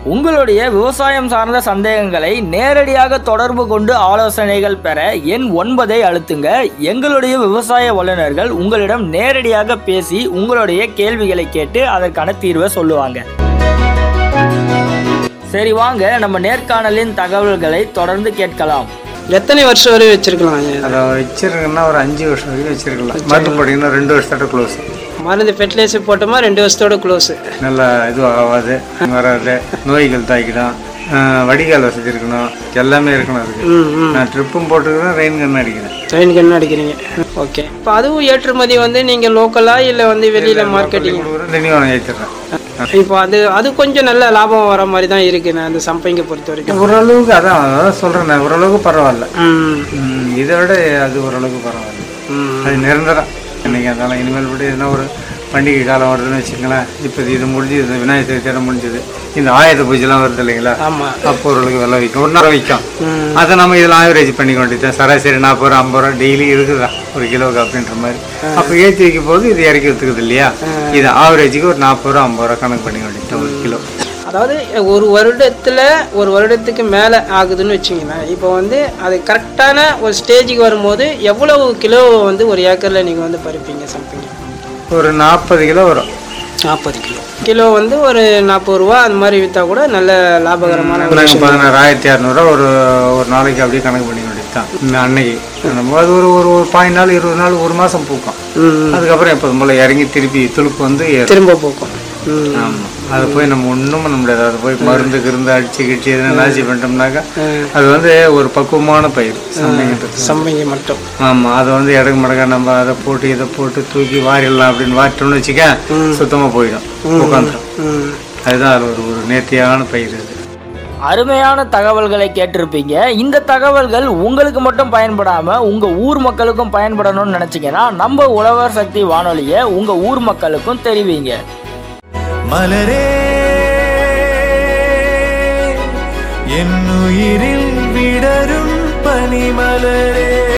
உங்களுடைய விவசாயம் சார்ந்த சந்தேகங்களை நேரடியாக தொடர்பு கொண்டு ஆலோசனைகள் பெற எண் ஒன்பதை அழுத்துங்க எங்களுடைய விவசாய வல்லுநர்கள் உங்களிடம் நேரடியாக பேசி உங்களுடைய கேள்விகளை கேட்டு அதற்கான தீர்வை சொல்லுவாங்க சரி வாங்க நம்ம நேர்காணலின் தகவல்களை தொடர்ந்து கேட்கலாம் எத்தனை வருஷம் வரை வச்சிருக்கலாம் ஐயா? அதை வச்சிருக்கேன்னா ஒரு அஞ்சு வருஷம் வரைக்கும் வச்சிருக்கலாம் மருந்து போட்டிங்கன்னா ரெண்டு வருஷத்தோட க்ளோஸ் மருந்து ஃபெர்டிலைசர் போட்டோமா ரெண்டு வருஷத்தோட க்ளோஸு நல்லா இது ஆகாது வராது நோய்கள் தாக்கிடும் ஆஹ் வடிகால் வசதி இருக்கணும் எல்லாமே இருக்கணும் அதுக்கு ம் ம் நான் ட்ரிப்பும் போட்டுக்கிறேன் ரெயின் கன் அடிக்கிறேன் ட்ரெயின் கண்ணு அடிக்கிறீங்க ஓகே இப்போ அதுவும் ஏற்றுமதி வந்து நீங்கள் லோக்கலா இல்லை வந்து வெளியில் மார்க்கெட்டிங் கொடுக்குறேன் திண்டிவனம் ஏற்றிடுறேன் இப்போ அது அது கொஞ்சம் நல்ல லாபம் வர மாதிரி தான் இருக்கு நான் அந்த சம்பைங்க பொறுத்த வரைக்கும் ஓரளவுக்கு அதான் அதான் சொல்கிறேன் ஓரளவுக்கு பரவாயில்ல ம் ம், இதை விட அது ஓரளவுக்கு பரவாயில்ல ம் அது நிரந்தரம் இன்னைக்கு அதனால இனிமேல் விட்டு எதுனா ஒரு பண்டிகை காலம் வருதுன்னு வச்சுங்களேன் இப்போ இது முடிஞ்சு இது விநாயகர் சதுர்த்தியோட முடிஞ்சது இந்த ஆயுத பூஜைலாம் வருது இல்லைங்களா ஆமாம் அப்போ ஓரளவுக்கு விலை விற்கும் ஒரு நேரம் விற்கும் ம் அதை நம்ம இதில் ஆவரேஜ் பண்ணி கொண்டுட்டேன் சராசரி நாற்பது ரூபா ஐம்பது ரூபா டெய்லி இருக்குதா ஒரு கிலோவுக்கு அப்படின்ற மாதிரி அப்போ ஏற்றி வைக்கும் போது இது இறக்கி விற்றுக்குது இல்லையா இது ஆவரேஜுக்கு ஒரு நாற்பது ரூபா ஐம்பது ரூபா கணக்கு பண்ணி கொண்டுட்டேன் ஒரு கிலோ அதாவது ஒரு வருடத்தில் ஒரு வருடத்துக்கு மேலே ஆகுதுன்னு வச்சிங்கன்னா இப்போ வந்து அது கரெக்டான ஒரு ஸ்டேஜுக்கு வரும்போது எவ்வளவு கிலோ வந்து ஒரு ஏக்கரில் நீங்கள் வந்து பறிப்பீங்க சம்பைங்க ஒரு நாற்பது கிலோ வரும் நாற்பது கிலோ கிலோ வந்து ஒரு நாற்பது ரூபா அந்த மாதிரி விற்றா கூட நல்ல லாபகரமான ஒரு நாங்கள் பதினாறாயிரத்தி இரநூறுவா ஒரு ஒரு நாளைக்கு அப்படியே கணக்கு பண்ணி கொண்டுட்டான் இந்த அன்னைக்கு நம்ம அது ஒரு ஒரு ஒரு பாஞ்சு நாள் இருபது நாள் ஒரு மாதம் பூக்கும் ம் அதுக்கப்புறம் எப்போதும் போல் இறங்கி திருப்பி துளுப்பு வந்து ஏறும் திரும்ப போக்கும் ம் ஆமாம் அது போய் நம்ம ஒன்றும் பண்ண முடியாது அது போய் மருந்து கிருந்து அடிச்சு கிடிச்சு எதுனா நாசி பண்ணிட்டோம்னாக்கா அது வந்து ஒரு பக்குவமான பயிர் சமைக்கிறது சம்பங்கி மட்டும் ஆமாம் அதை வந்து இடக்கு மடக்கா நம்ம அதை போட்டு இதை போட்டு தூக்கி வாரிடலாம் அப்படின்னு வாரிட்டோம்னு வச்சுக்க சுத்தமாக போயிடும் உட்காந்துரும் ம் அதுதான் அது ஒரு ஒரு நேர்த்தியான பயிர் அது அருமையான தகவல்களை கேட்டிருப்பீங்க இந்த தகவல்கள் உங்களுக்கு மட்டும் பயன்படாம உங்க ஊர் மக்களுக்கும் பயன்படணும்னு நினைச்சீங்கன்னா நம்ம உழவர் சக்தி வானொலியை உங்க ஊர் மக்களுக்கும் தெரிவிங்க மலரே என்னுயிரில் விடரும் பனிமலரே